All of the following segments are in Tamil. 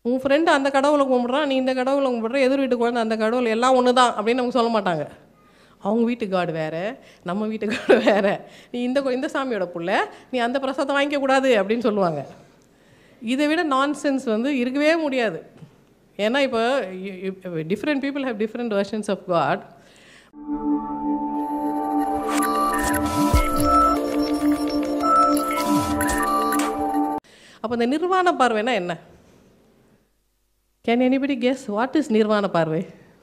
உன் ஃப்ரெண்டு அந்த கடவுளை கும்பிட்றான் நீ இந்த கடவுளை கும்பிட்ற எதிர் வீட்டு குழந்தை அந்த கடவுள் எல்லாம் ஒன்று தான் அப்படின்னு அவங்க சொல்ல மாட்டாங்க அவங்க வீட்டு காடு வேறு நம்ம வீட்டு காடு வேறு நீ இந்த கோ- இந்த சாமியோட புள்ள நீ அந்த பிரசாதம் வாங்கிக்க கூடாது அப்படின்னு சொல்லுவாங்க இதை விட நான்சென்ஸ் வந்து இருக்கவே முடியாது ஏன்னா இப்போ different people have different versions of God அப்போ இந்த நிர்வாண பார்வைனா என்ன can anybody guess what is நிர்வாண பார்வை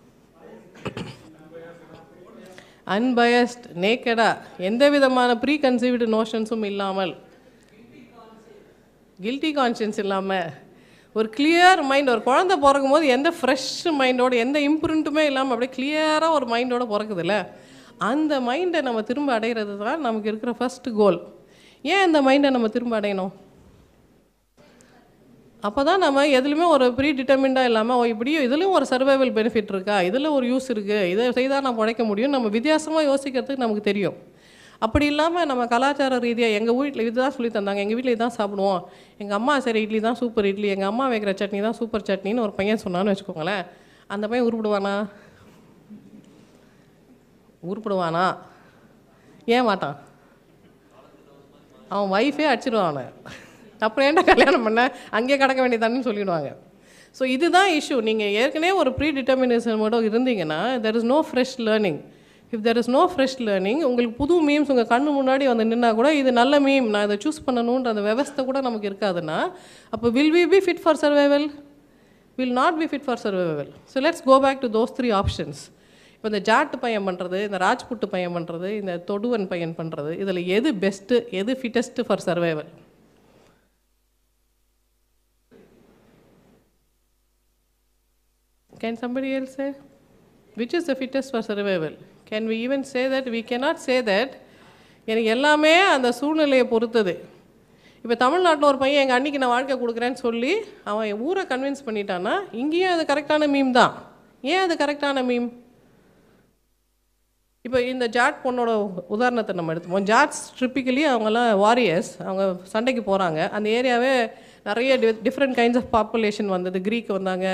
அன்பயஸ்ட் நேக்கடா எந்த விதமான ப்ரீ கன்சீவ்டு நோஷன்ஸும் இல்லாமல் கில்ட்டி கான்ஷியன்ஸ் இல்லாமல் ஒரு கிளியர் மைண்ட் ஒரு குழந்தை பிறக்கும் போது எந்த ஃப்ரெஷ் மைண்டோட எந்த இம்ப்ரிண்ட்டுமே இல்லாமல் அப்படியே கிளியராக ஒரு மைண்டோட பிறக்குதுல்ல அந்த மைண்டை நம்ம திரும்ப அடைகிறது தான் நமக்கு இருக்கிற ஃபர்ஸ்ட் கோல் ஏன் அந்த மைண்டை நம்ம திரும்ப அடையணும் அப்போ தான் நம்ம எதுலையுமே ஒரு ப்ரீ டிட்டர்மிண்டாக இல்லாமல் ஓ இப்படியும் இதுலேயும் ஒரு சர்வைவல் பெனிஃபிட் இருக்கா இதில் ஒரு யூஸ் இருக்குது இதை செய்தால் நான் உழைக்க முடியும் நம்ம வித்தியாசமாக யோசிக்கிறதுக்கு நமக்கு தெரியும் அப்படி இல்லாமல் நம்ம கலாச்சார ரீதியாக எங்கள் வீட்டில் இதுதான் சொல்லி தந்தாங்க எங்கள் வீட்டில் இதான் சாப்பிடுவோம் எங்கள் அம்மா சரி இட்லி தான் சூப்பர் இட்லி எங்கள் அம்மா வைக்கிற சட்னி தான் சூப்பர் சட்னின்னு ஒரு பையன் சொன்னான்னு வச்சுக்கோங்களேன் அந்த பையன் உருப்பிடுவானா உருப்பிடுவானா ஏன் மாட்டான் அவன் ஒய்ஃபே அடிச்சிடுவான் அவனை அப்புறம் ஏன்டா கல்யாணம் பண்ண அங்கேயே கடக்க வேண்டியதானு சொல்லிடுவாங்க ஸோ இதுதான் இஷ்யூ நீங்கள் ஏற்கனவே ஒரு ப்ரீ டிட்டர்மினேஷனோட இருந்தீங்கன்னா there is no fresh learning if there is no fresh learning உங்களுக்கு புது மீம்ஸ் உங்கள் கண்ணு முன்னாடி வந்து நின்னா கூட இது நல்ல மீம் நான் இதை சூஸ் பண்ணணுன்ற அந்த விவஸ்தை கூட நமக்கு இருக்காதுன்னா அப்போ will we be fit for survival will not be fit for survival so let's go back to those three options இப்போ இந்த ஜாட்டு பையன் பண்ணுறது இந்த ராஜ்புட்டு பையன் பண்ணுறது இந்த தொடுவன் பையன் பண்ணுறது இதில் எது பெஸ்ட்டு எது fittest for survival Can somebody else say? Which is the fittest for survival? Can we even say that? We cannot say that. எனக்கு எல்லாமே அந்த சூழ்நிலையை பொறுத்தது இப்போ தமிழ்நாட்டில் ஒரு பையன் எங்கள் அன்னைக்கு நான் வாழ்க்கை கொடுக்குறேன்னு சொல்லி அவன் என் ஊரை கன்வின்ஸ் பண்ணிட்டான்னா இங்கேயும் அது கரெக்டான மீம் தான் ஏன் அது கரெக்டான மீம் இப்போ இந்த ஜாட் பொண்ணோட உதாரணத்தை நம்ம எடுத்துப்போம் ஜாட்ஸ் ட்ரிப்பிக்கலி அவங்கெல்லாம் வாரியர்ஸ் அவங்க சண்டைக்கு போகிறாங்க அந்த ஏரியாவே நிறைய டிஃப்ரெண்ட் கைண்ட்ஸ் ஆஃப் பாப்புலேஷன் வந்தது க்ரீக் வந்தாங்க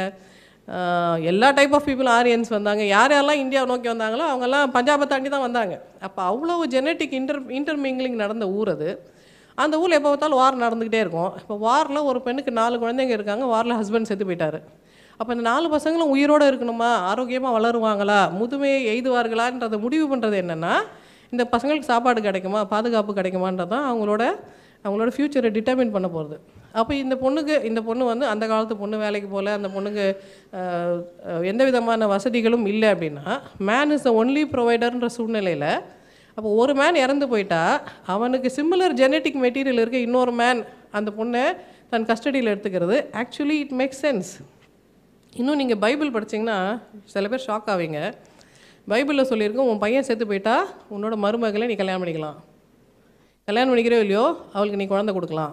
ஆஹ் எல்லா டைப் ஆஃப் பீப்புள் ஆரியன்ஸ் வந்தாங்க யார் யாரெல்லாம் இந்தியா நோக்கி வந்தாங்களோ அவங்கெல்லாம் பஞ்சாபை தாண்டி தான் வந்தாங்க அப்போ அவ்வளோ ஜெனட்டிக் இன்டர் இன்டர்மிங்கிலிங் நடந்த ஊர் அது அந்த ஊரில் எப்போ பார்த்தாலும் வார் நடந்துக்கிட்டே இருக்கும் இப்போ வாரில் ஒரு பெண்ணுக்கு நாலு குழந்தைங்க இருக்காங்க வாரில் ஹஸ்பண்ட் செத்து போயிட்டாரு அப்போ இந்த நாலு பசங்களும் உயிரோடு இருக்கணுமா ஆரோக்கியமாக வளருவாங்களா முதுமையை எய்துவார்களான்றதை முடிவு பண்ணுறது என்னென்னா இந்த பசங்களுக்கு சாப்பாடு கிடைக்குமா பாதுகாப்பு கிடைக்குமான்றது தான் அவங்களோட அவங்களோட ஃப்யூச்சரை டிட்டர்மின் பண்ண போகிறது அப்போ இந்த பொண்ணுக்கு இந்த பொண்ணு வந்து அந்த காலத்து பொண்ணு வேலைக்கு போகல அந்த பொண்ணுக்கு ஆஹ், ஆஹ், எந்த விதமான வசதிகளும் இல்லை அப்படின்னா மேன் இஸ் த ஒன்லி ப்ரொவைடர்ன்ற சூழ்நிலையில் அப்போ ஒரு மேன் இறந்து போயிட்டா அவனுக்கு சிமிலர் ஜெனட்டிக் மெட்டீரியல் இருக்க இன்னொரு மேன் அந்த பொண்ணை தன் கஸ்டடியில் எடுத்துக்கிறது ஆக்சுவலி இட் மேக்ஸ் சென்ஸ் இன்னும் நீங்கள் பைபிள் படிச்சீங்கன்னா சில பேர் ஷாக் ஆவீங்க பைபிளில் சொல்லியிருக்கோம் உன் பையன் செத்து போயிட்டா உன்னோட மருமகளை நீ கல்யாணம் பண்ணிக்கலாம் கல்யாணம் பண்ணிக்கிறோ இல்லையோ அவளுக்கு நீ குழந்தை கொடுக்கலாம்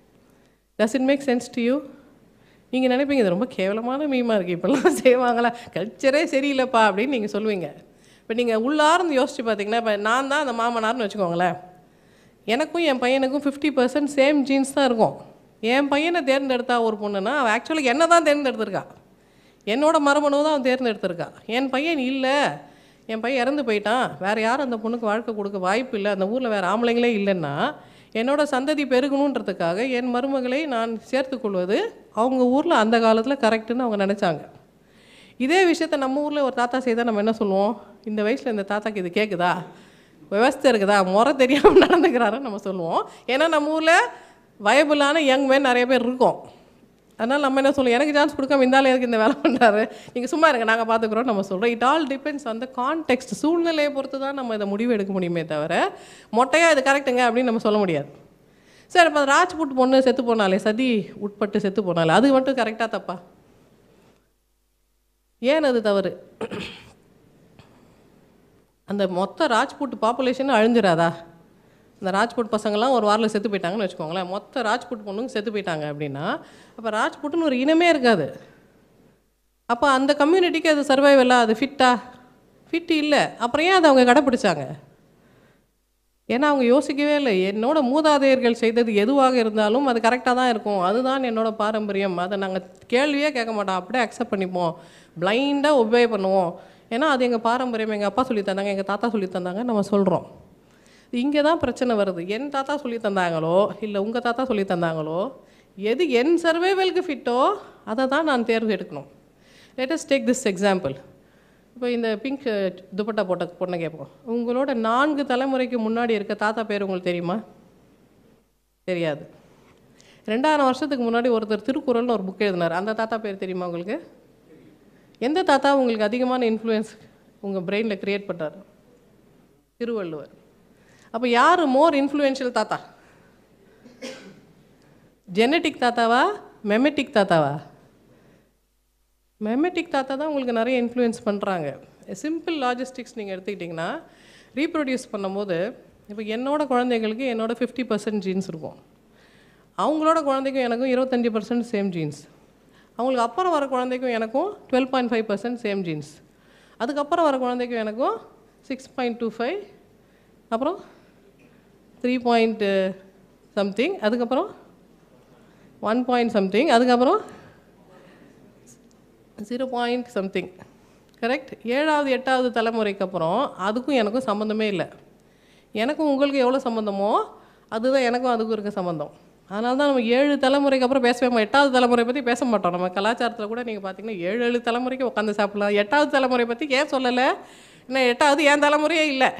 does it make sense to you நீங்கள் நினைப்பீங்க இது ரொம்ப கேவலமான மீமாக இருக்குது இப்போல்லாம் செய்வாங்களா கல்ச்சரே சரியில்லைப்பா அப்படின்னு நீங்கள் சொல்லுவீங்க இப்போ நீங்கள் உள்ளார்ந்து யோசிச்சு பார்த்தீங்கன்னா இப்போ நான் தான் அந்த மாமனார்னு வச்சுக்கோங்களேன் எனக்கும் என் பையனுக்கும் ஃபிஃப்டி பர்சன்ட் சேம் ஜீன்ஸ் தான் இருக்கும் என் பையனை தேர்ந்தெடுத்தா ஒரு பொண்ணுன்னா அவள் ஆக்சுவலாக என்ன தான் தேர்ந்தெடுத்திருக்கா என்னோட மரபணு தான் அவன் தேர்ந்தெடுத்திருக்கா என் பையன் இல்லை என் பையன் இறந்து போயிட்டான் வேறு யாரும் அந்த பொண்ணுக்கு வாழ்க்கை கொடுக்க வாய்ப்பு இல்லை அந்த ஊரில் வேறு ஆம்பளைங்களே இல்லைன்னா என்னோட சந்ததி பெருகணுன்றதுக்காக என் மருமகளை நான் சேர்த்துக்கொள்வது அவங்க ஊரில் அந்த காலத்தில் கரெக்டுன்னு அவங்க நினச்சாங்க இதே விஷயத்த நம்ம ஊரில் ஒரு தாத்தா செய்தால் நம்ம என்ன சொல்லுவோம் இந்த வயசில் இந்த தாத்தாக்கு இது கேட்குதா விவஸ்தை இருக்குதா முறை தெரியாமல் நடந்துக்கிறாருன்னு நம்ம சொல்லுவோம் ஏன்னா நம்ம ஊரில் வயபுளான யங் மேன் நிறைய பேர் இருக்கோம் அதனால் நம்ம என்ன சொல்லுவோம் எனக்கு சான்ஸ் கொடுக்காம இருந்தாலும் எதுக்கு இந்த வேலை பண்ணுறாரு நீங்கள் சும்மா இருங்க நாங்கள் பார்த்துக்குறோம் நம்ம சொல்கிறோம் இட் ஆல் டிபெண்ட்ஸ் அந்த கான்டெக்ட் சூழ்நிலையை பொறுத்து தான் நம்ம இதை முடிவு எடுக்க முடியுமே தவிர மொட்டையாக இது கரெக்டுங்க அப்படின்னு நம்ம சொல்ல முடியாது சரி இப்போ ராஜ்புட் பொண்ணு செத்து போனாலே சதி உட்பட்டு செத்து போனாலே அது மட்டும் கரெக்டாக தப்பா ஏன் அது தவறு அந்த மொத்த ராஜ்புட் பாப்புலேஷன் அழிஞ்சிராதா இந்த ராஜ்புட் பசங்கள்லாம் ஒரு வாரில் செத்து போயிட்டாங்கன்னு வச்சுக்கோங்களேன் மொத்த ராஜ்புட் பொண்ணுங்க செத்து போயிட்டாங்க அப்படின்னா அப்போ ராஜ்புட்னு ஒரு இனமே இருக்காது அப்போ அந்த கம்யூனிட்டிக்கு அது சர்வைவலா அது ஃபிட்டா ஃபிட் இல்லை அப்புறம் ஏன் அதை அவங்க கடைப்பிடிச்சாங்க ஏன்னா அவங்க யோசிக்கவே இல்லை என்னோட மூதாதையர்கள் செய்தது எதுவாக இருந்தாலும் அது கரெக்டாக தான் இருக்கும் அதுதான் என்னோட பாரம்பரியம் அதை நாங்கள் கேள்வியே கேட்க மாட்டோம் அப்படியே அக்செப்ட் பண்ணிப்போம் பிளைண்டாக ஒபே பண்ணுவோம் ஏன்னா அது எங்கள் பாரம்பரியம் எங்கள் அப்பா சொல்லி தந்தாங்க எங்கள் தாத்தா சொல்லி தந்தாங்க நம்ம சொல்கிறோம் இங்கே தான் பிரச்சனை வருது என் தாத்தா சொல்லி தந்தாங்களோ இல்லை உங்கள் தாத்தா சொல்லி தந்தாங்களோ எது என் சர்வைவலுக்கு ஃபிட்டோ அதை தான் நான் தேர்வு எடுக்கணும் லேட்டஸ்ட் டேக் திஸ் எக்ஸாம்பிள் இப்போ இந்த பிங்க் துப்பட்டா போட்ட பொண்ணை கேட்போம் உங்களோட நான்கு தலைமுறைக்கு முன்னாடி இருக்க தாத்தா பேர் உங்களுக்கு தெரியுமா தெரியாது ரெண்டாயிரம் வருஷத்துக்கு முன்னாடி ஒருத்தர் திருக்குறள்னு ஒரு புக் எழுதினார் அந்த தாத்தா பேர் தெரியுமா உங்களுக்கு எந்த தாத்தா உங்களுக்கு அதிகமான இன்ஃப்ளூயன்ஸ் உங்கள் பிரெயினில் க்ரியேட் பண்ணுறாரு திருவள்ளுவர் அப்போ யார் மோர் இன்ஃப்ளூயன்ஷியல் தாத்தா ஜெனட்டிக் தாத்தாவா மெமெட்டிக் தாத்தாவா மெமெட்டிக் தாத்தா தான் உங்களுக்கு நிறைய இன்ஃப்ளூயன்ஸ் பண்ணுறாங்க சிம்பிள் லாஜிஸ்டிக்ஸ் நீங்கள் எடுத்துக்கிட்டிங்கன்னா ரீப்ரொடியூஸ் பண்ணும்போது இப்போ என்னோட குழந்தைங்களுக்கு என்னோட ஃபிஃப்டி பர்சன்ட் ஜீன்ஸ் இருக்கும் அவங்களோட குழந்தைக்கும் எனக்கும் இருபத்தஞ்சி பர்சன்ட் சேம் ஜீன்ஸ் அவங்களுக்கு அப்புறம் வர குழந்தைக்கும் எனக்கும் twelve point five percent same genes அதுக்கப்புறம் வர குழந்தைக்கும் எனக்கும் சிக்ஸ் பாயிண்ட் டூ ஃபைவ் அப்புறம் த்ரீ பாயிண்ட் சம்திங் அதுக்கப்புறம் ஒன் பாயிண்ட் சம்திங் அதுக்கப்புறம் ஜீரோ பாயிண்ட் சம்திங் கரெக்ட் ஏழாவது எட்டாவது தலைமுறைக்கு அப்புறம் அதுக்கும் எனக்கும் சம்மந்தமே இல்லை எனக்கும் உங்களுக்கு எவ்வளோ சம்மந்தமோ அதுதான் எனக்கும் அதுக்கும் இருக்க சம்மந்தம் அதனால தான் நம்ம ஏழு தலைமுறைக்கு அப்புறம் பேசவே மாட்டோம் எட்டாவது தலைமுறை பற்றி பேச மாட்டோம் நம்ம கலாச்சாரத்தில் கூட நீங்கள் பார்த்தீங்கன்னா ஏழு ஏழு தலைமுறைக்கு உட்காந்து சாப்பிடலாம் எட்டாவது தலைமுறை பற்றி ஏன் சொல்லலை இன்னும் எட்டாவது ஏன் தலைமுறையே இல்லை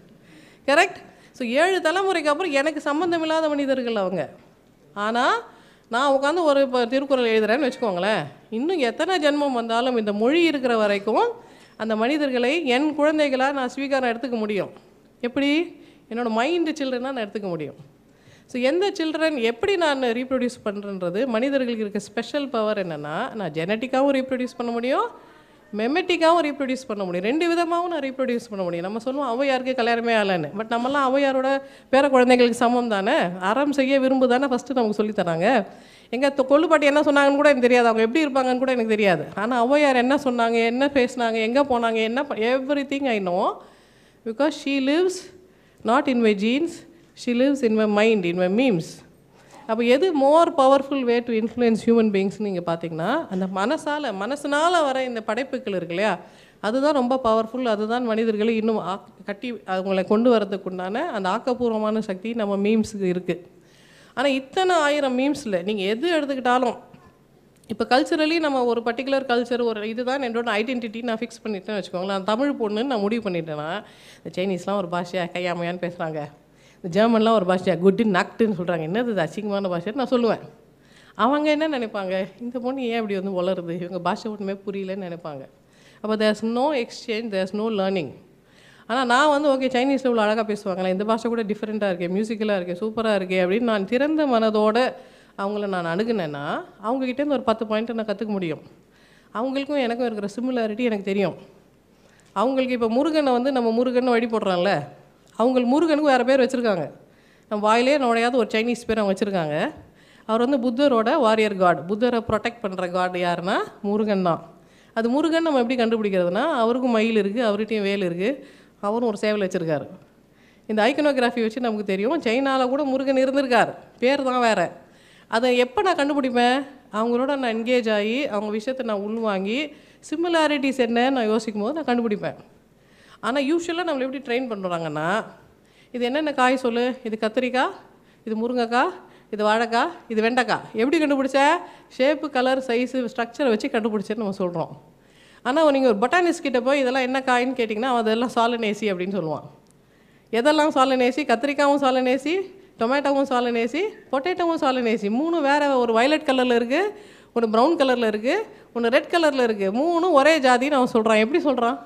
கரெக்ட் ஸோ ஏழு தலைமுறைக்கு அப்புறம் எனக்கு சம்மந்தம் இல்லாத மனிதர்கள் அவங்க ஆனால் நான் உட்காந்து ஒரு இப்போ திருக்குறள் எழுதுறேன்னு வச்சுக்கோங்களேன் இன்னும் எத்தனை ஜென்மம் வந்தாலும் இந்த மொழி இருக்கிற வரைக்கும் அந்த மனிதர்களை என் குழந்தைகளாக நான் ஸ்வீகாரம் எடுத்துக்க முடியும் எப்படி என்னோட மைண்டு சில்ட்ரனாக நான் எடுத்துக்க முடியும் ஸோ எந்த சில்ட்ரன் எப்படி நான் ரீப்ரொடியூஸ் பண்ணுறன்றது மனிதர்களுக்கு இருக்க ஸ்பெஷல் பவர் என்னென்னா நான் ஜெனட்டிக்காகவும் ரீப்ரொடியூஸ் பண்ண முடியும் மெமெட்டிக்காகவும் ரீப்ரொடியூஸ் பண்ண முடியும் ரெண்டு விதமாகவும் நான் ரீப்ரொடியூஸ் பண்ண முடியும் நம்ம சொல்லுவோம் ஔவையாருக்கு கல்யாணமே ஆகலைன்னு பட் நம்மலாம் ஔவையாரோட பேர குழந்தைங்களுக்கு சமம் தானே அறம் செய்ய விரும்பு தானே ஃபஸ்ட்டு நமக்கு சொல்லித் தராங்க எங்கள் கொள்ளுப்பாட்டி என்ன சொன்னாங்கன்னு கூட எனக்கு தெரியாது அவங்க எப்படி இருப்பாங்கன்னு கூட எனக்கு தெரியாது ஆனால் ஔவையார் என்ன சொன்னாங்க என்ன பேசினாங்க எங்கே போனாங்க என்ன everything I know because she lives not in my genes she lives in my mind in my memes அப்போ எது more powerful way to influence human beings நீங்கள் பார்த்தீங்கன்னா அந்த மனசால் மனசுனால் வர இந்த படைப்புகள் இருக்கு இல்லையா அதுதான் ரொம்ப பவர்ஃபுல் அதுதான் மனிதர்களை இன்னும் ஆக் கட்டி அவங்கள கொண்டு வரதுக்கு உண்டான அந்த ஆக்கப்பூர்வமான சக்தி நம்ம மீம்ஸுக்கு இருக்குது ஆனால் இத்தனை ஆயிரம் மீம்ஸில் நீங்கள் எது எடுத்துக்கிட்டாலும் இப்போ கல்ச்சரலி நம்ம ஒரு பர்டிகுலர் கல்ச்சர் ஒரு இதுதான் என்னோட ஐடென்டிட்டி நான் ஃபிக்ஸ் பண்ணிட்டேன்னு வச்சுக்கோங்களேன் நான் தமிழ் பொண்ணுன்னு நான் முடிவு பண்ணிட்டேன்னா இந்த சைனீஸ்லாம் ஒரு பாஷையா கையாமையான்னு பேசுகிறாங்க இந்த ஜெர்மன்லாம் ஒரு பாஷையா குட்டு நக்ட்டுன்னு சொல்கிறாங்க என்னது இது அசிங்கமான பாஷைன்னு நான் சொல்லுவேன் அவங்க என்ன நினைப்பாங்க இந்த பொண்ணு ஏன் இப்படி வந்து வளருது இவங்க பாஷை ஒன்றுமே புரியலன்னு நினைப்பாங்க அப்போ there's no exchange there's no learning ஆனால் நான் வந்து ஓகே சைனீஸில் இவ்வளோ அழகாக பேசுவாங்களே இந்த பாஷை கூட டிஃப்ரெண்ட்டாக இருக்கே மியூசிக்கலாக இருக்கே சூப்பராக இருக்கே அப்படின்னு நான் திறந்த மனதோட அவங்கள நான் அணுகுனேன்னா அவங்ககிட்டேருந்து ஒரு பத்து பாயிண்ட்டை நான் கற்றுக்க முடியும் அவங்களுக்கும் எனக்கும் இருக்கிற சிமிலாரிட்டி எனக்கு தெரியும் அவங்களுக்கு இப்போ முருகனை வந்து நம்ம முருகன் வழி போடுறோம்ல அவங்களுக்கு முருகனுக்கு வேறு பேர் வச்சுருக்காங்க நம்ம வாயிலே நுழையாத ஒரு சைனீஸ் பேர் அவங்க வச்சுருக்காங்க அவர் வந்து புத்தரோட வாரியர் காட் புத்தரை ப்ரொடெக்ட் பண்ணுற காட் யாருன்னா முருகன் தான் அது முருகன் நம்ம எப்படி கண்டுபிடிக்கிறதுனா அவருக்கும் மயில் இருக்குது அவர்கிட்டையும் வேல் இருக்குது அவரும் ஒரு சேவல் வச்சுருக்காரு இந்த ஐக்கனோகிராஃபி வச்சு நமக்கு தெரியும் சைனாவில் கூட முருகன் இருந்திருக்கார் பேர் தான் வேறு அதை எப்போ நான் கண்டுபிடிப்பேன் அவங்களோட நான் என்கேஜ் ஆகி அவங்க விஷயத்தை நான் உள்வாங்கி சிமிலாரிட்டிஸ் என்ன நான் யோசிக்கும் போது நான் கண்டுபிடிப்பேன் ஆனால் யூஸ்வலாக நம்மளை எப்படி ட்ரெயின் பண்ணுறாங்கன்னா இது என்னென்ன காய் சொல்லு இது கத்திரிக்காய் இது முருங்கைக்காய் இது வாழைக்காய் இது வெண்டைக்காய் எப்படி கண்டுபிடிச்ச ஷேப்பு கலர் சைஸு ஸ்ட்ரக்சரை வச்சு கண்டுபிடிச்சேன்னு நம்ம சொல்கிறோம் ஆனால் நீங்கள் ஒரு பொட்டானிஸ்ட் கிட்ட போய் இதெல்லாம் என்ன காயின்னு கேட்டிங்கன்னா அவன் அதெல்லாம் சாலனேசி அப்படின்னு சொல்லுவான் எதெல்லாம் சாலனேசி கத்திரிக்காயும் சாலனேசி டொமேட்டோவும் சாலனேசி பொட்டேட்டோவும் சாலனேசி மூணு வேறு ஒரு வயலட் கலரில் இருக்குது ஒன்று ப்ரௌன் கலரில் இருக்குது ஒன்று ரெட் கலரில் இருக்குது மூணும் ஒரே ஜாதின்னு அவன் சொல்கிறான் எப்படி சொல்கிறான்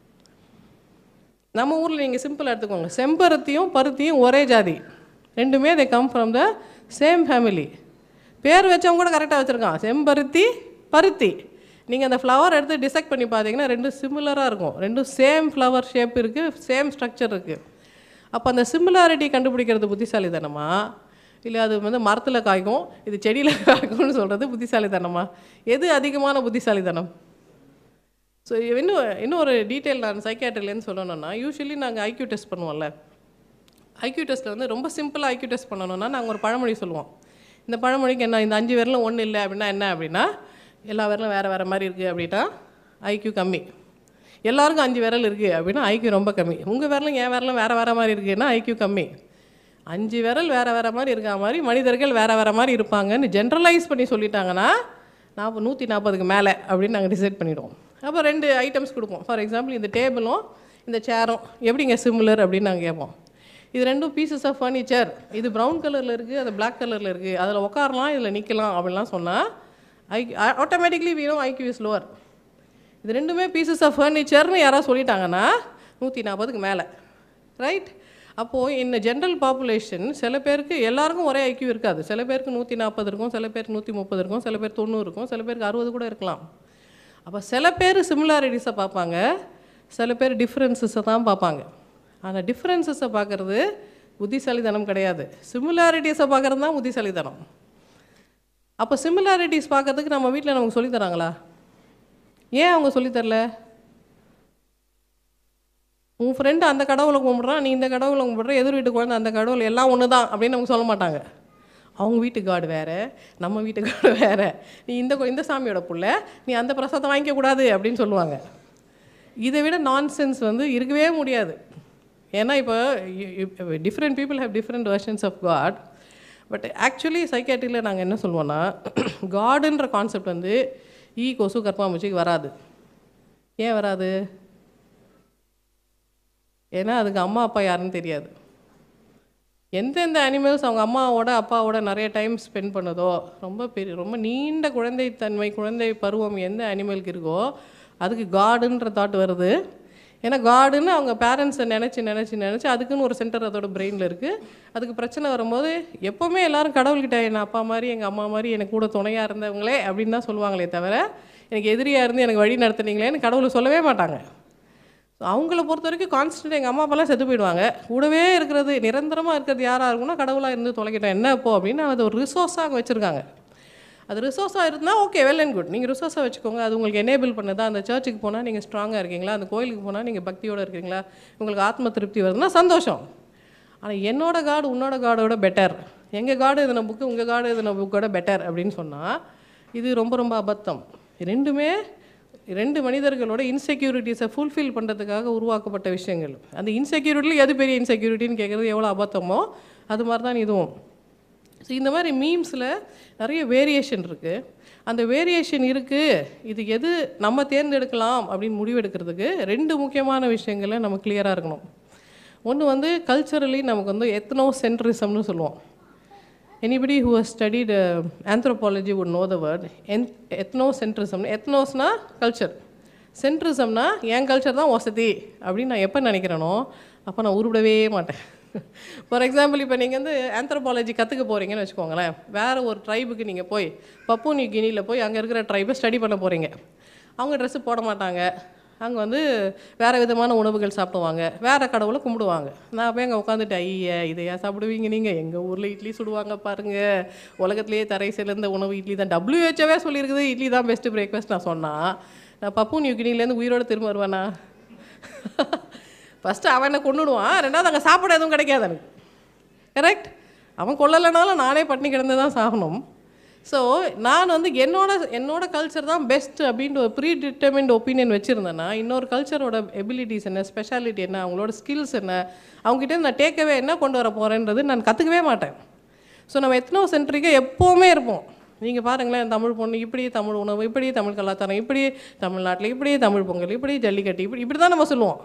நம்ம ஊரில் நீங்கள் சிம்பிள் எடுத்துக்கோங்க செம்பருத்தியும் பருத்தியும் ஒரே ஜாதி ரெண்டுமே they come from the same family பேர் வச்சவங்க கூட கரெக்டாக வச்சுருக்கான் செம்பருத்தி பருத்தி நீங்கள் அந்த ஃப்ளவர் எடுத்து டிசெக்ட் பண்ணி பார்த்தீங்கன்னா ரெண்டும் சிமிலராக இருக்கும் ரெண்டும் சேம் ஃப்ளவர் ஷேப் இருக்குது சேம் ஸ்ட்ரக்சர் இருக்குது அப்போ அந்த சிமிலாரிட்டி கண்டுபிடிக்கிறது புத்திசாலித்தனமா இல்லை அது வந்து மரத்தில் காய்க்கும் இது செடியில் காய்க்கும்னு சொல்கிறது புத்திசாலித்தனமா எது அதிகமான புத்திசாலித்தனம் ஸோ இன்னும் இன்னும் ஒரு டீட்டெயில் நான் சைக்காட்ரிலேருந்து சொல்லணும்னா யூஸ்வலி நாங்கள் ஐக்யூ டெஸ்ட் பண்ணுவோம்ல ஐக்யூ டெஸ்ட்டில் வந்து ரொம்ப சிம்பிளாக ஐக்யூ டெஸ்ட் பண்ணணும்னா நாங்கள் ஒரு பழமொழி சொல்லுவோம் இந்த பழமொழிக்கு என்ன இந்த அஞ்சு விரலும் ஒன்றும் இல்லை அப்படின்னா என்ன அப்படின்னா எல்லா விரலும் வேறு வேறு மாதிரி இருக்குது அப்படின்னா ஐக்யூ கம்மி எல்லாருக்கும் அஞ்சு விரல் இருக்குது அப்படின்னா ஐக்யூ ரொம்ப கம்மி உங்கள் விரலும் என் விரலும் வேறு வேறு மாதிரி இருக்குன்னா ஐக்யூ கம்மி அஞ்சு விரல் வேறு வேறு மாதிரி இருக்கா மாதிரி மனிதர்கள் வேறு வேறு மாதிரி இருப்பாங்கன்னு ஜென்ரலைஸ் பண்ணி சொல்லிட்டாங்கன்னா நாற்பது நூற்றி நாற்பதுக்கு மேலே அப்படின்னு நாங்கள் டிசைட் பண்ணிவிடுவோம் அப்போ ரெண்டு ஐட்டம்ஸ் கொடுப்போம் ஃபார் எக்ஸாம்பிள் இந்த டேபிளும் இந்த சேரும் எப்படிங்க சிமிலர் அப்படின்னு நாங்கள் கேட்போம் இது ரெண்டும் பீசஸ் ஆஃப் ஃபர்னிச்சர் இது ப்ரௌன் கலரில் இருக்குது அது Black கலரில் இருக்குது அதில் உட்காரலாம் இதில் நிற்கலாம் அப்படின்லாம் சொன்னால் ஐ ஆட்டோமேட்டிக்லி வீணும் ஐக்யூ இஸ் லோவர் இது ரெண்டுமே பீசஸ் ஆஃப் ஃபர்னிச்சர்னு யாராவது சொல்லிட்டாங்கன்னா நூற்றி நாற்பதுக்கு மேலே ரைட் அப்போது இந்த ஜென்ரல் பாப்புலேஷன் சில பேருக்கு எல்லாருக்கும் ஒரே ஐக்கியம் இருக்காது சில பேருக்கு நூற்றி நாற்பது இருக்கும் சில பேருக்கு நூற்றி முப்பது இருக்கும் சில பேர் தொண்ணூறு இருக்கும் சில பேருக்கு அறுபது கூட இருக்கலாம் அப்போ சில பேர் சிமிலாரிட்டிஸை பார்ப்பாங்க சில பேர் டிஃப்ரென்சஸை தான் பார்ப்பாங்க ஆனால் டிஃப்ரென்சஸை பார்க்குறது புத்திசாலித்தனம் கிடையாது சிமிலாரிட்டிஸை பார்க்குறது தான் புத்திசாலித்தனம் அப்போ சிமிலாரிட்டிஸ் பார்க்கறதுக்கு நம்ம வீட்டில் நமக்கு சொல்லித் தராங்களா ஏன் அவங்க சொல்லித் தரல உன் ஃப்ரெண்டு அந்த கடவுளை கும்பிட்றான் நீ இந்த கடவுளை கும்பிட்ற எதிர் வீட்டு குழந்தை அந்த கடவுள் எல்லாம் ஒன்று தான் அப்படின்னு நமக்கு சொல்ல மாட்டாங்க அவங்க வீட்டு காடு வேறு நம்ம வீட்டு காடு வேறு நீ இந்த கோ- இந்த சாமியோட புள்ள நீ அந்த பிரசாதம் வாங்கிக்க கூடாது அப்படின்னு சொல்லுவாங்க இதை விட நான்சென்ஸ் வந்து இருக்கவே முடியாது ஏன்னா இப்போ different people have different versions of God but actually சைக்காட்ரியில் நாங்கள் என்ன சொல்லுவோன்னா காடுன்ற கான்செப்ட் வந்து ஈ கொசு கற்பாம்பூச்சிக்கு வராது ஏன் வராது ஏன்னா அதுக்கு அம்மா அப்பா யாருன்னு தெரியாது எந்தெந்த அனிமல்ஸ் அவங்க அம்மாவோட அப்பாவோட நிறைய டைம் ஸ்பெண்ட் பண்ணுதோ ரொம்ப பெரிய ரொம்ப நீண்ட குழந்தைத்தன்மை குழந்தை பருவம் எந்த அனிமலுக்கு இருக்கோ அதுக்கு காடுன்ற தாட் வருது ஏன்னா காடுன்னு அவங்க பேரண்ட்ஸை நினச்சி நினச்சி நினச்சி அதுக்குன்னு ஒரு சென்டர் அதோட பிரெயினில் இருக்குது அதுக்கு பிரச்சனை வரும்போது எப்போவுமே எல்லாரும் கடவுள்கிட்ட என் அப்பா மாதிரி எங்கள் அம்மா மாதிரி எனக்கு கூட துணையாக இருந்தவங்களே அப்படின்னு தான் சொல்லுவாங்களே தவிர எனக்கு எதிரியாக இருந்து எனக்கு வழி நடத்துனீங்களேன்னு கடவுளை சொல்லவே மாட்டாங்க ஸோ அவங்கள பொறுத்த வரைக்கும் கான்ஸ்டன்ட் எங்கள் அம்மா அப்பாலாம் செத்து போயிடுவாங்க கூடவே இருக்கிறது நிரந்தரமாக இருக்கிறது யாராக இருக்கும்னா கடவுளாக இருந்து தொலைக்கிட்டோம் என்ன இப்போ அப்படின்னு அது ஒரு ரிசோர்ஸாக அங்கே வச்சுருக்காங்க அது ரிசோர்ஸாக இருந்தால் ஓகே வெல் அண்ட் குட் நீங்கள் ரிசோர்ஸாக வச்சுக்கோங்க அது உங்களுக்கு எனேபிள் பண்ணுதா அந்த சர்ச்சுக்கு போனால் நீங்கள் ஸ்ட்ராங்காக இருக்கீங்களா அந்த கோயிலுக்கு போனால் நீங்கள் பக்தியோடு இருக்கீங்களா உங்களுக்கு ஆத்ம திருப்தி வருதுன்னா சந்தோஷம் ஆனால் என்னோட காடு உன்னோட காடோட பெட்டர் எங்கள் காடு எதுன புக்கு உங்கள் காடு எதுன புக்கோட பெட்டர் அப்படின்னு சொன்னால் இது ரொம்ப ரொம்ப அபத்தம் ரெண்டுமே ரெண்டு மனிதர்களோட இன்செக்யூரிட்டிஸை ஃபுல்ஃபில் பண்ணுறதுக்காக உருவாக்கப்பட்ட விஷயங்கள் அந்த இன்செக்யூரிட்டியில் எது பெரிய இன்செக்யூரிட்டின்னு கேட்குறது எவ்வளோ அபத்தமோ அது மாதிரி தான் இதுவும் ஸோ இந்த மாதிரி மீம்ஸில் நிறைய வேரியேஷன் இருக்குது அந்த வேரியேஷன் இருக்குது இது எது நம்ம தேர்ந்தெடுக்கலாம் அப்படின்னு முடிவெடுக்கிறதுக்கு ரெண்டு முக்கியமான விஷயங்களை நம்ம கிளியராக இருக்கணும் ஒன்று வந்து கல்ச்சரலி நமக்கு வந்து எத்னோ சென்ட்ரிசம்னு சொல்லுவோம் anybody who has studied uh, anthropology would know the word en- ethnocentrism ethnosனா கல்ச்சர் சென்ட்ரிசம்னா என் கல்ச்சர் தான் வசதி அப்படின்னு நான் எப்போ நினைக்கிறேனோ அப்போ நான் உருவிடவே மாட்டேன் ஃபார் எக்ஸாம்பிள் இப்போ நீங்கள் வந்து ஆந்த்ரோபாலஜி கற்றுக்க போகிறீங்கன்னு வச்சுக்கோங்களேன் வேறு ஒரு ட்ரைபுக்கு நீங்கள் போய் பப்பு நியூ கினியில் போய் அங்கே இருக்கிற ட்ரைபை ஸ்டடி பண்ண போகிறீங்க அவங்க ட்ரெஸ்ஸு போட மாட்டாங்க அங்கே வந்து வேறு விதமான உணவுகள் சாப்பிடுவாங்க வேறு கடவுளை கும்பிடுவாங்க நான் போய் அங்கே உட்காந்துட்டு ஐயா இதையா சாப்பிடுவீங்க நீங்கள் எங்கள் ஊரில் இட்லி சுடுவாங்க பாருங்க உலகத்திலேயே தரை சிறந்த உணவு இட்லி தான் டபிள்யூஹெச்ஓவே சொல்லியிருக்குது இட்லி தான் பெஸ்ட்டு பிரேக்ஃபாஸ்ட் நான் சொன்னால் நான் பப்பு நியூ கினிலேருந்து உயிரோடு திரும்ப வருவானா ஃபஸ்ட்டு அவன் என்ன கொண்டுடுவான் ரெண்டாவது அங்கே சாப்பிட எதுவும் கிடைக்காது எனக்கு கரெக்ட் அவன் கொல்லலைனாலும் நானே பட்டினி கிடந்து தான் சாகணும் ஸோ நான் வந்து என்னோட என்னோட கல்ச்சர் தான் பெஸ்ட் அப்படின்ற ஒரு ப்ரீ டிட்டர்மின்ட் ஒப்பீனியன் வச்சுருந்தேன்னா இன்னொரு கல்ச்சரோட எபிலிட்டிஸ் என்ன ஸ்பெஷாலிட்டி என்ன அவங்களோட ஸ்கில்ஸ் என்ன அவங்ககிட்ட நான் டேக்கவே என்ன கொண்டு வர போகிறேன்றது நான் கற்றுக்கவே மாட்டேன் ஸோ நம்ம எத்தனோ சென்ட்ரிக்காக எப்போவுமே இருப்போம் நீங்கள் பாருங்களேன் தமிழ் பொண்ணு இப்படி தமிழ் உணவு இப்படி தமிழ் கலாச்சாரம் இப்படி தமிழ்நாட்டில் இப்படி தமிழ் பொங்கல் இப்படி ஜல்லிக்கட்டு இப்படி இப்படி தான் நம்ம சொல்லுவோம்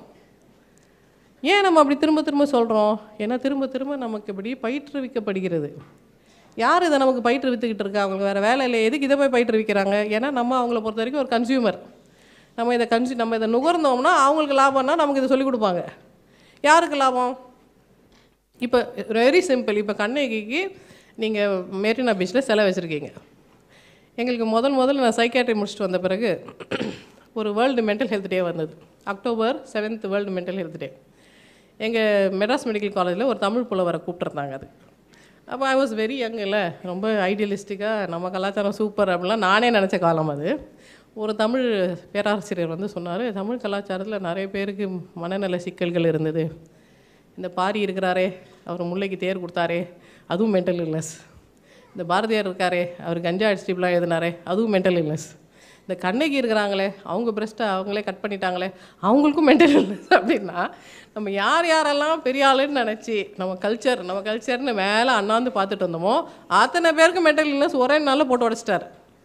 ஏன் நம்ம அப்படி திரும்ப திரும்ப சொல்கிறோம் ஏன்னா திரும்ப திரும்ப நமக்கு இப்படி பயிற்றுவிக்கப்படுகிறது யார் இதை நமக்கு பயிற்றுவித்துக்கிட்டு இருக்கா அவங்களுக்கு வேறு வேலை இல்லை எதுக்கு இதை போய் பயிற்றுவிக்கிறாங்க ஏன்னா நம்ம அவங்கள பொறுத்த வரைக்கும் ஒரு கன்சியூமர் நம்ம இதை கன்சியூ நம்ம இதை நுகர்ந்தோம்னா அவங்களுக்கு லாபம்னா நமக்கு இதை சொல்லிக் கொடுப்பாங்க யாருக்கு லாபம் இப்போ வெரி சிம்பிள் இப்போ கண்ணகிக்கு நீங்கள் மெரினா பீச்சில் செலவு வச்சுருக்கீங்க எங்களுக்கு முதல் முதல்ல நான் சைக்காட்ரி முடிச்சுட்டு வந்த பிறகு ஒரு வேர்ல்டு மென்டல் ஹெல்த் டே வந்தது October seventh world mental health day எங்கள் மெட்ராஸ் மெடிக்கல் காலேஜில் ஒரு தமிழ் புலவரை கூப்பிட்டுருந்தாங்க அது அப்போ ஐ வாஸ் வெரி யங் இல்லை ரொம்ப ஐடியலிஸ்டிக்காக நம்ம கலாச்சாரம் சூப்பர் அப்படிலாம் நானே நினச்ச காலம் அது ஒரு தமிழ் பேராசிரியர் வந்து சொன்னார் தமிழ் கலாச்சாரத்தில் நிறைய பேருக்கு மனநல சிக்கல்கள் இருந்தது இந்த பாரி இருக்கிறாரே அவர் முல்லைக்கு தேர் கொடுத்தாரே அதுவும் மென்டல் இல்னஸ் இந்த பாரதியார் இருக்காரே அவர் கஞ்சா அடிச்சிட்டுலாம் எழுதினாரே அதுவும் மென்டல் இல்னஸ் இந்த கண்ணகி இருக்கிறாங்களே அவங்க பிரஸ்ட்டை அவங்களே கட் பண்ணிட்டாங்களே அவங்களுக்கும் மென்டல் இல்னஸ் அப்படின்னா நம்ம யார் யாரெல்லாம் பெரிய ஆளுன்னு நினச்சி நம்ம கல்ச்சர் நம்ம கல்ச்சர்னு மேலே அண்ணாந்து பார்த்துட்டு வந்தோமோ அத்தனை பேருக்கு மென்டல் இல்னஸ் ஒரே நாளில் போட்டு உடச்சிட்டாரு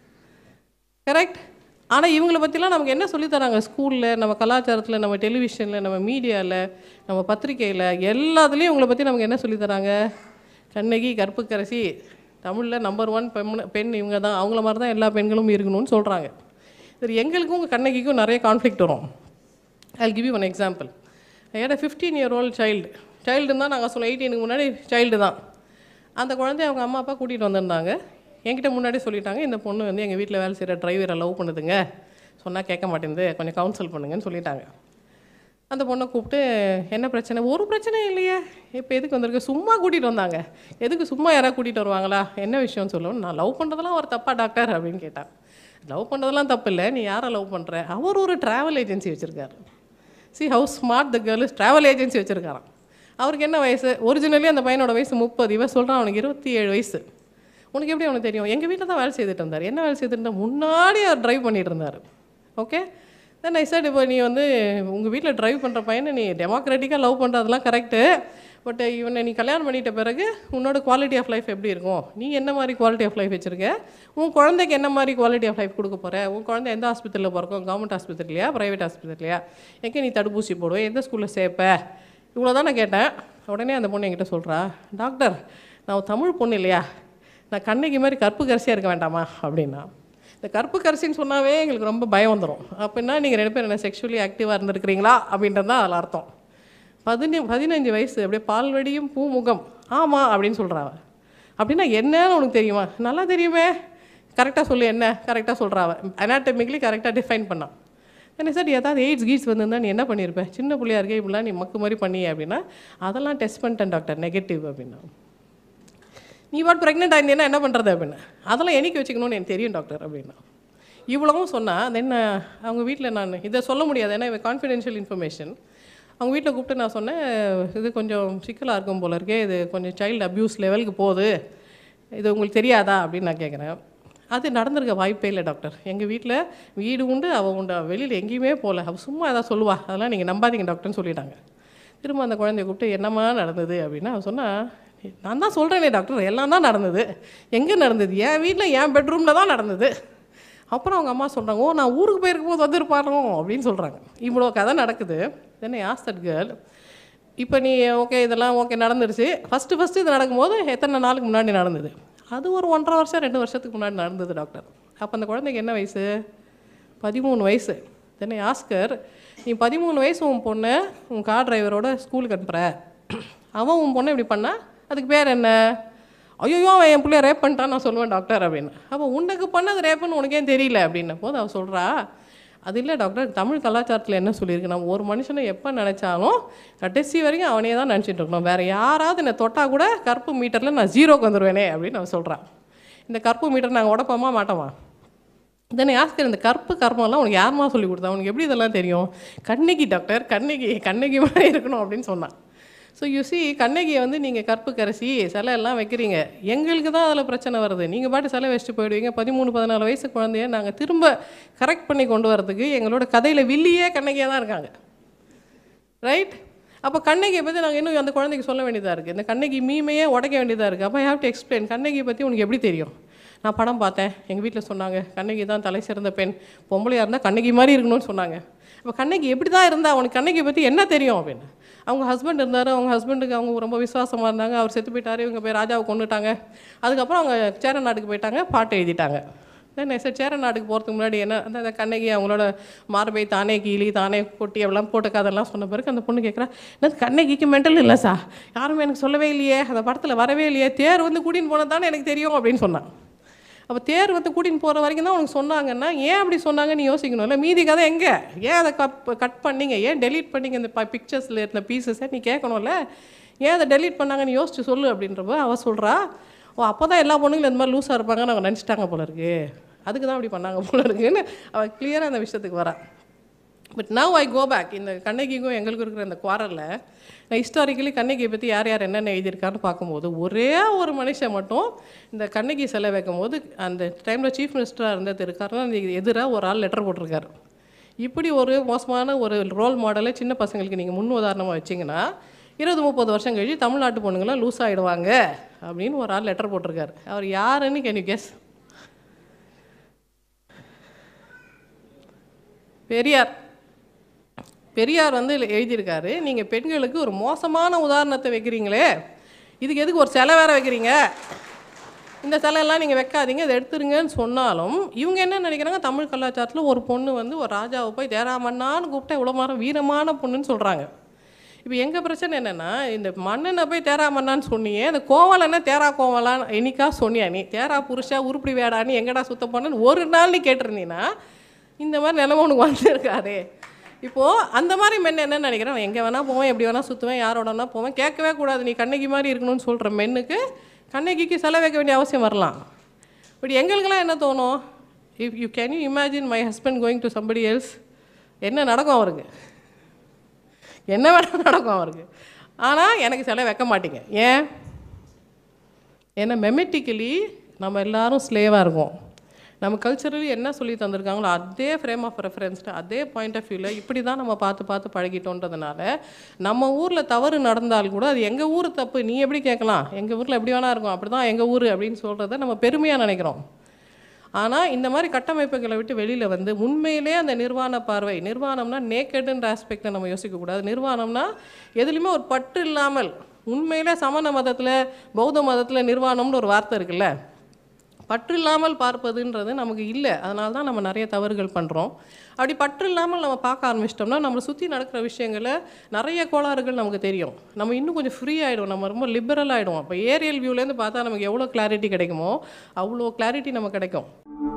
கரெக்ட் ஆனால் இவங்கள பற்றிலாம் நமக்கு என்ன சொல்லித் தராங்க ஸ்கூலில் நம்ம கலாச்சாரத்தில் நம்ம டெலிவிஷனில் நம்ம மீடியாவில் நம்ம பத்திரிக்கையில் எல்லாத்துலேயும் இவங்கள பற்றி நமக்கு என்ன சொல்லித் தராங்க கண்ணகி கற்புக்கரசி தமிழில் நம்பர் ஒன் பெண் பெண் இவங்க தான் அவங்கள மாதிரி தான் எல்லா பெண்களும் இருக்கணும்னு சொல்கிறாங்க சரி எங்களுக்கும் உங்கள் கண்ணகிக்கும் நிறைய கான்ஃப்ளிக்ட் வரும் I give you one example ஏன்னா ஃபிஃப்டீன் இயர் ஓல்டு சைல்டு சைல்டுன்னு தான் நாங்கள் சொல்லுவோம் எயிட்டீனுக்கு முன்னாடி சைல்டு தான் அந்த குழந்தைய அவங்க அம்மா அப்பா கூட்டிகிட்டு வந்திருந்தாங்க என்கிட்ட முன்னாடி சொல்லிட்டாங்க இந்த பொண்ணு வந்து எங்கள் வீட்டில் வேலை செய்கிற டிரைவரை லவ் பண்ணுதுங்க சொன்னால் கேட்க மாட்டேங்குது கொஞ்சம் கவுன்சில் பண்ணுங்கன்னு சொல்லிட்டாங்க அந்த பொண்ணை கூப்பிட்டு என்ன பிரச்சனை ஒரு பிரச்சனையும் இல்லையே இப்போ எதுக்கு வந்திருக்கு சும்மா கூட்டிகிட்டு வந்தாங்க எதுக்கு சும்மா யாராவது கூட்டிகிட்டு வருவாங்களா என்ன விஷயம்னு சொல்லுவோம் நான் லவ் பண்ணுறதெல்லாம் ஒரு தப்பா டாக்டர் அப்படின்னு கேட்டான் லவ் பண்ணுறதெல்லாம் தப்பு இல்லை நீ யாரை லவ் பண்ணுற அவர் ஒரு ட்ராவல் ஏஜென்சி வச்சுருக்காரு see how smart the girl travel agency வச்சுருக்காராம் அவருக்கு என்ன வயசு ஒரிஜினலி அந்த பையனோட வயசு முப்பது இவன் சொல்கிறான் அவனுக்கு இருபத்தி ஏழு வயசு உனக்கு எப்படி அவனுக்கு தெரியும் எங்கள் வீட்டில் தான் வேலை செய்துட்டு இருந்தார் என்ன வேலை செய்துட்டு இருந்தார் முன்னாடி அவர் ட்ரைவ் பண்ணிட்டு இருந்தார் ஓகே தென் ஐ said இப்போ நீ வந்து உங்கள் வீட்டில் ட்ரைவ் பண்ணுற பையனை நீ டெமோக்ராட்டிக்காக லவ் பண்ணுறதெல்லாம் கரெக்டு பட் இவனை நீ கல்யாணம் பண்ணிட்ட பிறகு உன்னோட குவாலிட்டி ஆஃப் லைஃப் எப்படி இருக்கும் நீ என்ன மாதிரி குவாலிட்டி ஆஃப் லைஃப் வச்சுருக்க உன் குழந்தைக்கு என்ன மாதிரி குவாலிட்டி ஆஃப் லைஃப் கொடுக்க போகிற உன் குழந்தை எந்த ஹாஸ்பிட்டலில் பிறக்கும் கவர்மெண்ட் ஹாஸ்பிட்டல்லையா ப்ரைவேட் ஹாஸ்பிட்டல்லையா எங்கே நீ தடுப்பூசி போடுவேன் எந்த ஸ்கூலில் சேர்ப்ப இவ்வளோ தான் நான் கேட்டேன் உடனே அந்த பொண்ணு என்கிட்ட சொல்கிறா டாக்டர் நான் ஒரு தமிழ் பொண்ணு இல்லையா நான் கண்ணகி மாதிரி கற்பு கரிசியாக இருக்க வேண்டாமா அப்படின்னா இந்த கற்பு கரிசின்னு சொன்னாவே எங்களுக்கு ரொம்ப பயம் வந்துடும் அப்படின்னா நீங்கள் ரெண்டு பேரும் என்ன செக்ஷுவலி ஆக்டிவாக இருந்திருக்கிறீங்களா அப்படின்றது தான் அதில் அர்த்தம் பதினி பதினஞ்சு வயசு அப்படியே பால்வடியும் பூமுகம் ஆமாம் அப்படின்னு சொல்கிறாவ அப்படின்னா என்னன்னு உனக்கு தெரியுமா நல்லா தெரியுமே கரெக்டாக சொல்லு என்ன கரெக்டாக சொல்கிறாவ அனாட்டமிக்லி கரெக்டாக டிஃபைன் பண்ணான் என்ன சார் ஏதாவது எய்ட்ஸ் கீட்ஸ் வந்திருந்தா நீ என்ன பண்ணியிருப்ப சின்ன பிள்ளையா இருக்கே இப்படிலாம் நீ மக்கு மாதிரி பண்ணியே அப்படின்னா அதெல்லாம் டெஸ்ட் பண்ணிட்டேன் டாக்டர் நெகட்டிவ் அப்படின்னா நீ வாட் ப்ரெக்னென்ட் ஆயிருந்தேன்னா என்ன பண்ணுறது அப்படின்னு அதெல்லாம் என்னைக்கு வச்சுக்கணும்னு எனக்கு தெரியும் டாக்டர் அப்படின்னா இவ்வளவும் சொன்னால் தென் அவங்க வீட்டில் நான் இதை சொல்ல முடியாது ஏன்னா இவன் கான்ஃபிடென்ஷியல் இன்ஃபர்மேஷன் அவங்க வீட்டில் கூப்பிட்டு நான் சொன்னேன் இது கொஞ்சம் சிக்கலாக இருக்கும் போல இருக்கே இது கொஞ்சம் சைல்டு அப்யூஸ் லெவலுக்கு போகுது இது உங்களுக்கு தெரியாதா அப்படின்னு நான் கேட்குறேன் அது நடந்திருக்க வாய்ப்பே இல்லை டாக்டர் எங்கள் வீட்டில் வீடு உண்டு அவள் உண்டு அவள் வெளியில் எங்கேயுமே போகல அவள் சும்மா ஏதாவது சொல்லுவா அதெல்லாம் நீங்கள் நம்பாதீங்க டாக்டர்னு சொல்லிட்டாங்க திரும்ப அந்த குழந்தைய கூப்பிட்டு என்னம்மா நடந்தது அப்படின்னா அவள் சொன்னா நான் தான் சொல்கிறேனே டாக்டர் எல்லாம் தான் நடந்தது எங்கே நடந்தது என் வீட்டில் என் பெட்ரூமில் தான் நடந்தது அப்புறம் அவங்க அம்மா சொல்கிறாங்க ஓ நான் ஊருக்கு போயிருக்கும் போது வந்திருப்பாரோ அப்படின்னு சொல்கிறாங்க இவ்வளோ கதை நடக்குது தென்னை ஆஸ் தட் கேர்ள் இப்போ நீ ஓகே இதெல்லாம் ஓகே நடந்துருச்சு ஃபஸ்ட்டு ஃபஸ்ட்டு இது நடக்கும்போது எத்தனை நாளுக்கு முன்னாடி நடந்தது அது ஒரு ஒன்றரை வருஷம் ரெண்டு வருஷத்துக்கு முன்னாடி நடந்தது டாக்டர் அப்போ அந்த குழந்தைக்கு என்ன வயசு பதிமூணு வயசு தென்னை ஆஸ்கர் நீ பதிமூணு வயசு உன் பொண்ணை உன் கார் டிரைவரோட ஸ்கூலுக்கு அனுப்புகிற அவன் உன் பொண்ணை இப்படி பண்ணா அதுக்கு பேர் என்ன ஐயோ அவன் என் பிள்ளைய ரேப் பண்ணிட்டான் நான் சொல்லுவேன் டாக்டர் அப்படின்னு அப்போ உனக்கு பண்ணது ரேப்புன்னு உனக்கே தெரியல அப்படின்ன போது அவள் சொல்கிறா அது இல்லை டாக்டர் தமிழ் கலாச்சாரத்தில் என்ன சொல்லியிருக்கு நம்ம ஒரு மனுஷனை எப்போ நினச்சாலும் கடைசி வரைக்கும் அவனே தான் நினச்சிட்டு இருக்கணும் வேறு யாராவது என்னை தொட்டால் கூட கருப்பு மீட்டரில் நான் ஜீரோக்கு வந்துடுவேனே அப்படின்னு அவன் சொல்கிறான் இந்த கருப்பு மீட்டர் நாங்கள் உடப்போமா மாட்டோமா தென் ஆஸ்கர் இந்த கற்பு கர்மம்லாம் உனக்கு யாருமா சொல்லி கொடுத்தா உனக்கு எப்படி இதெல்லாம் தெரியும் கண்ணகி டாக்டர் கண்ணகி கண்ணகி மாதிரி இருக்கணும் அப்படின்னு சொன்னான் ஸோ யூ சி கண்ணகியை வந்து நீங்கள் கற்பு கரைசி சிலை எல்லாம் வைக்கிறீங்க எங்களுக்கு தான் அதில் பிரச்சனை வருது நீங்கள் பாட்டு சிலை வச்சுட்டு போயிடுவீங்க பதிமூணு பதினாலு வயசு குழந்தைய நாங்கள் திரும்ப கரெக்ட் பண்ணி கொண்டு வரதுக்கு எங்களோட கதையில் வில்லியே கண்ணகியாக தான் இருக்காங்க ரைட் அப்போ கண்ணகியை பற்றி நாங்கள் இன்னும் அந்த குழந்தைக்கு சொல்ல வேண்டியதாக இருக்குது இந்த கண்ணகி மீமையே உடைக்க வேண்டியதாக இருக்குது அப்போ ஹேவ் டு எக்ஸ்பிளைன் கண்ணகியை பற்றி உனக்கு எப்படி தெரியும் நான் படம் பார்த்தேன் எங்கள் வீட்டில் சொன்னாங்க கண்ணகி தான் தலை சிறந்த பெண் பொம்பளையாக இருந்தால் கண்ணகி மாதிரி இருக்கணும்னு சொன்னாங்க அப்போ கண்ணகி எப்படி தான் இருந்தா அவனுக்கு கண்ணகியை பற்றி என்ன தெரியும் அப்படின்னு அவங்க ஹஸ்பண்ட் இருந்தார் அவங்க ஹஸ்பண்டுக்கு அவங்க ரொம்ப விசுவாசமாக இருந்தாங்க அவர் செத்து போயிட்டாரு இவங்க போய் ராஜாவை கொண்டுட்டாங்க அதுக்கப்புறம் அவங்க சேர நாட்டுக்கு போயிட்டாங்க பாட்டு எழுதிட்டாங்க தென் சார் சேர நாட்டுக்கு போகிறதுக்கு முன்னாடி என்ன அந்த அந்த கண்ணகி அவங்களோட மார்பை தானே கீழி தானே கொட்டி எல்லாம் போட்ட கதெல்லாம் சொன்ன பிறகு அந்த பொண்ணு கேட்குறா என்னது கண்ணகிக்கு மென்டல் இல்லை சார் யாருமே எனக்கு சொல்லவே இல்லையே அந்த படத்தில் வரவே இல்லையே தேர் வந்து கூட்டின்னு போனது தானே எனக்கு தெரியும் அப்படின்னு சொன்னான் அப்போ தேர் வந்து கூட்டின்னு போகிற வரைக்கும் தான் உனக்கு சொன்னாங்கன்னா ஏன் அப்படி சொன்னாங்கன்னு யோசிக்கணும்ல மீதி கதை எங்கே ஏன் அதை கட் கட் பண்ணீங்க ஏன் டெலீட் பண்ணீங்க இந்த பிக்சர்ஸில் இருந்த பீசஸை நீ கேட்கணும்ல ஏன் அதை டெலீட் பண்ணாங்கன்னு யோசிச்சு சொல்லு அப்படின்றப்ப அவள் சொல்கிறா ஓ அப்போ தான் எல்லா பொண்ணுங்களும் இந்த மாதிரி லூஸாக இருப்பாங்கன்னு அவங்க நினச்சிட்டாங்க போல இருக்கு அதுக்கு தான் அப்படி பண்ணாங்க போல இருக்குன்னு அவள் கிளியராக அந்த விஷயத்துக்கு வரா but now I go back இந்த கண்ணகிக்கும் எங்களுக்கும் இருக்கிற இந்த குவாரலில் நான் ஹிஸ்டாரிக்கலி கண்ணகியை பற்றி யார் யார் என்னென்ன எழுதியிருக்கான்னு பார்க்கும்போது ஒரே ஒரு மனுஷன் மட்டும் இந்த கண்ணகி சிலை வைக்கும் போது அந்த டைமில் சீஃப் மினிஸ்டராக இருந்த திரு கருணாநிதிக்கு எதிராக ஒரு ஆள் லெட்டர் போட்டிருக்காரு இப்படி ஒரு மோசமான ஒரு ரோல் மாடலை சின்ன பசங்களுக்கு நீங்கள் முன் உதாரணமாக வச்சிங்கன்னா இருபது முப்பது வருஷம் கழிச்சு தமிழ்நாட்டு பொண்ணுங்களாம் லூஸ் ஆகிடுவாங்க அப்படின்னு ஒரு ஆள் லெட்டர் போட்டிருக்காரு அவர் யாருன்னு can you guess Periyar Periyar வந்து இதுல எழுதியிருக்காரு நீங்கள் பெண்களுக்கு ஒரு மோசமான உதாரணத்தை வைக்கிறீங்களே இதுக்கு எதுக்கு ஒரு சிலை வேற வைக்கிறீங்க இந்த சிலையெல்லாம் நீங்கள் வைக்காதீங்க இதை எடுத்துருங்கன்னு சொன்னாலும் இவங்க என்ன நினைக்கிறாங்க தமிழ் கலாச்சாரத்தில் ஒரு பொண்ணு வந்து ஒரு ராஜாவை போய் தேராமண்ணான்னு கூப்பிட்டா இவ்வளோ மாரம் வீரமான பொண்ணுன்னு சொல்கிறாங்க இப்போ எங்கள் பிரச்சனை என்னென்னா இந்த மன்னனை போய் தேரா மன்னான்னு சொன்னியே அந்த கோவலன்னா தேரா கோவலான்னு என்னைக்கா சொன்னியா நீ தேரா புருஷா உருப்படி வேடான்னு எங்கடா சுத்தம் பண்ணன்னு ஒரு நாள் நீ கேட்டிருந்தீன்னா இந்த மாதிரி நிலம உனக்கு வந்திருக்காதே இப்போது அந்த மாதிரி மென் என்ன நினைக்கிறேன் நான் எங்கே வேணால் போவேன் எப்படி வேணால் சுற்றுவேன் யாரோடனா போவேன் கேட்கவே கூடாது நீ கண்ணகி மாதிரி இருக்கணும்னு சொல்கிற மென்னுக்கு கண்ணகிக்கு செலவு வைக்க வேண்டிய அவசியம் வரலாம் பட் எங்களுக்கெல்லாம் என்ன தோணும் if you can you imagine my husband going to somebody else என்ன நடக்கும் அவருக்கு என்ன வேணால் நடக்கும் அவருக்கு ஆனால் எனக்கு சிலை வைக்க மாட்டீங்க ஏன் ஏன்னா மெமெட்டிக்கலி நம்ம எல்லாரும் ஸ்லேவாக இருக்கோம் நம்ம கல்ச்சரலி என்ன சொல்லி தந்திருக்காங்களோ அதே ஃப்ரேம் ஆஃப் ரெஃபரன்ஸ்டு அதே பாயிண்ட் ஆஃப் வியூவில் இப்படி தான் நம்ம பார்த்து பார்த்து பழகிட்டோன்றதுனால நம்ம ஊரில் தவறு நடந்தால் கூட அது எங்கள் ஊர் தப்பு நீ எப்படி கேட்கலாம் எங்கள் ஊரில் எப்படி வேணா இருக்கும் அப்படி தான் எங்கள் ஊர் அப்படின்னு சொல்கிறத நம்ம பெருமையாக நினைக்கிறோம் ஆனால் இந்த மாதிரி கட்டமைப்புகளை விட்டு வெளியில் வந்து உண்மையிலே அந்த நிர்வாண பார்வை நிர்வாணம்னா நேக்கடுன்ற ஆஸ்பெக்டை நம்ம யோசிக்கக்கூடாது நிர்வாணம்னா எதுலேயுமே ஒரு பற்று இல்லாமல் உண்மையிலே சமண மதத்தில் பௌத்த மதத்தில் நிர்வாணம்னு ஒரு வார்த்தை இருக்குல்ல பற்று இல்லாமல் பார்ப்பதுன்றது நமக்கு இல்லை அதனால தான் நம்ம நிறைய தவறுகள் பண்ணுறோம் அப்படி பற்று இல்லாமல் நம்ம பார்க்க ஆரம்பிச்சிட்டோம்னா நம்மளை சுற்றி நடக்கிற விஷயங்களை நிறைய கோளாறுகள் நமக்கு தெரியும் நம்ம இன்னும் கொஞ்சம் ஃப்ரீ ஆகிடும் நம்ம ரொம்ப லிபரல் ஆகிடும் அப்போ ஏரியல் வியூலேருந்து பார்த்தா நமக்கு எவ்வளோ கிளாரிட்டி கிடைக்குமோ அவ்வளோ கிளாரிட்டி நமக்கு கிடைக்கும்